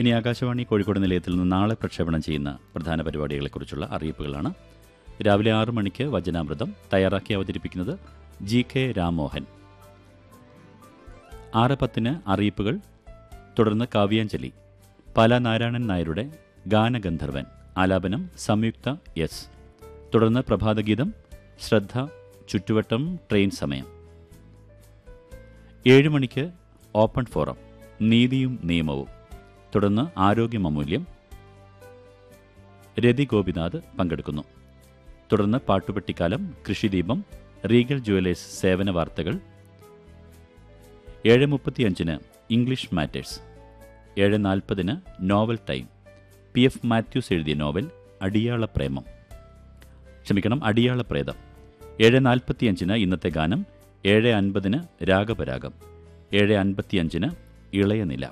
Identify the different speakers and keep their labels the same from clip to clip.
Speaker 1: ഇനി ആകാശവാണി കോഴിക്കോട് നിലയത്തിൽ നിന്ന് നാളെ പ്രക്ഷേപണം ചെയ്യുന്ന പ്രധാന പരിപാടികളെക്കുറിച്ചുള്ള അറിയിപ്പുകളാണ് രാവിലെ ആറു മണിക്ക് വചനാമൃതം തയ്യാറാക്കി അവതരിപ്പിക്കുന്നത് ജി കെ രാമോഹൻ ആറ് പത്തിന് അറിയിപ്പുകൾ തുടർന്ന് കാവ്യാഞ്ജലി പാല നാരായണൻ നായരുടെ ഗാനഗന്ധർവൻ ആലാപനം സംയുക്ത എസ് തുടർന്ന് പ്രഭാതഗീതം ശ്രദ്ധ ചുറ്റുവട്ടം ട്രെയിൻ സമയം ഏഴ് മണിക്ക് ഓപ്പൺ ഫോറം നീതിയും നിയമവും തുടർന്ന് ആരോഗ്യം അമൂല്യം രതി ഗോപിനാഥ് പങ്കെടുക്കുന്നു തുടർന്ന് പാട്ടുപെട്ടിക്കാലം കൃഷിദീപം റീഗൽ ജുവലേഴ്സ് സേവന വാർത്തകൾ ഏഴ് മുപ്പത്തിയഞ്ചിന് ഇംഗ്ലീഷ് മാറ്റേഴ്സ് ഏഴ് നാൽപ്പതിന് നോവൽ ടൈം പി എഫ് മാത്യൂസ് എഴുതിയ നോവൽ അടിയാള പ്രേമം ക്ഷമിക്കണം അടിയാള പ്രേതം ഏഴ് നാൽപ്പത്തിയഞ്ചിന് ഇന്നത്തെ ഗാനം ഏഴ് അൻപതിന് രാഗപരാഗം ഏഴ് അൻപത്തിയഞ്ചിന് ഇളയനില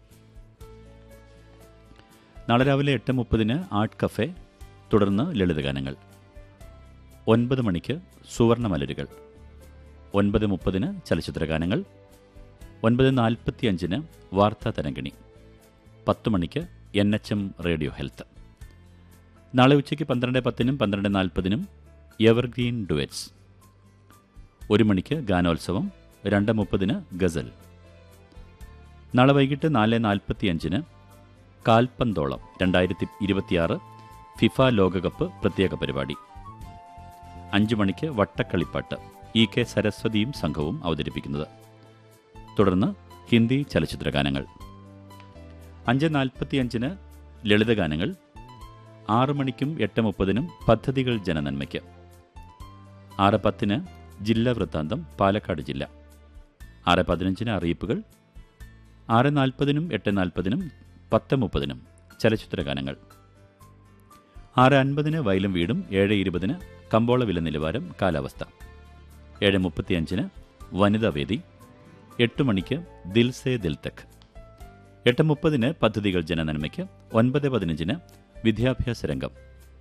Speaker 1: നാളെ രാവിലെ എട്ട് മുപ്പതിന് ആർട്ട് കഫേ തുടർന്ന് ലളിതഗാനങ്ങൾ ഒൻപത് മണിക്ക് സുവർണമലരുകൾ ഒൻപത് മുപ്പതിന് ചലച്ചിത്രഗാനങ്ങൾ ഒൻപത് നാൽപ്പത്തിയഞ്ചിന് വാർത്താ തരംഗിണി പത്ത് മണിക്ക് N H M radio health നാളെ ഉച്ചയ്ക്ക് പന്ത്രണ്ട് പത്തിനും പന്ത്രണ്ട് നാൽപ്പതിനും എവർഗ്രീൻ ഡുവറ്റ്സ് ഒരു മണിക്ക് ഗാനോത്സവം രണ്ട് മുപ്പതിന് ഗസൽ നാളെ വൈകിട്ട് നാല് നാൽപ്പത്തിയഞ്ചിന് കാൽപന്തോളം രണ്ടായിരത്തി ഇരുപത്തിയാറ് ഫിഫ ലോകകപ്പ് പ്രത്യേക പരിപാടി അഞ്ചു മണിക്ക് വട്ടക്കളിപ്പാട്ട് ഇ കെ സരസ്വതിയും സംഘവും അവതരിപ്പിക്കുന്നത് തുടർന്ന് ഹിന്ദി ചലച്ചിത്രഗാനങ്ങൾ അഞ്ച് നാൽപ്പത്തിയഞ്ചിന് ലളിതഗാനങ്ങൾ ആറ് മണിക്കും എട്ട് മുപ്പതിനും പദ്ധതികൾ ജനനന്മയ്ക്ക് ആറ് പത്തിന് ജില്ലാ വൃത്താന്തം പാലക്കാട് ജില്ല ആറ് പതിനഞ്ചിന് അറിയിപ്പുകൾ ആറ് നാൽപ്പതിനും എട്ട് നാൽപ്പതിനും പത്ത് മുപ്പതിനും ചലച്ചിത്രഗാനങ്ങൾ ആറ് അൻപതിന് വയലും വീടും ഏഴ് ഇരുപതിന് കമ്പോള വില നിലവാരം കാലാവസ്ഥ ഏഴ് മുപ്പത്തിയഞ്ചിന് വനിതാവേദി എട്ട് മണിക്ക് ദിൽ സേ ദിൽ തക് എട്ട് മുപ്പതിന് പദ്ധതികൾ ജനനന്മയ്ക്ക് ഒൻപത് പതിനഞ്ചിന് വിദ്യാഭ്യാസ രംഗം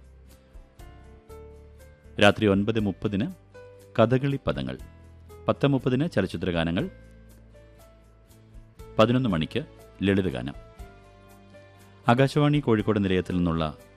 Speaker 1: രാത്രി ഒൻപത് മുപ്പതിന് കഥകളി പദങ്ങൾ പത്ത് മുപ്പതിന് ചലച്ചിത്രഗാനങ്ങൾ പതിനൊന്ന് മണിക്ക് ലളിതഗാനം ആകാശവാണി കോഴിക്കോട് നിലയത്തിൽ നിന്നുള്ള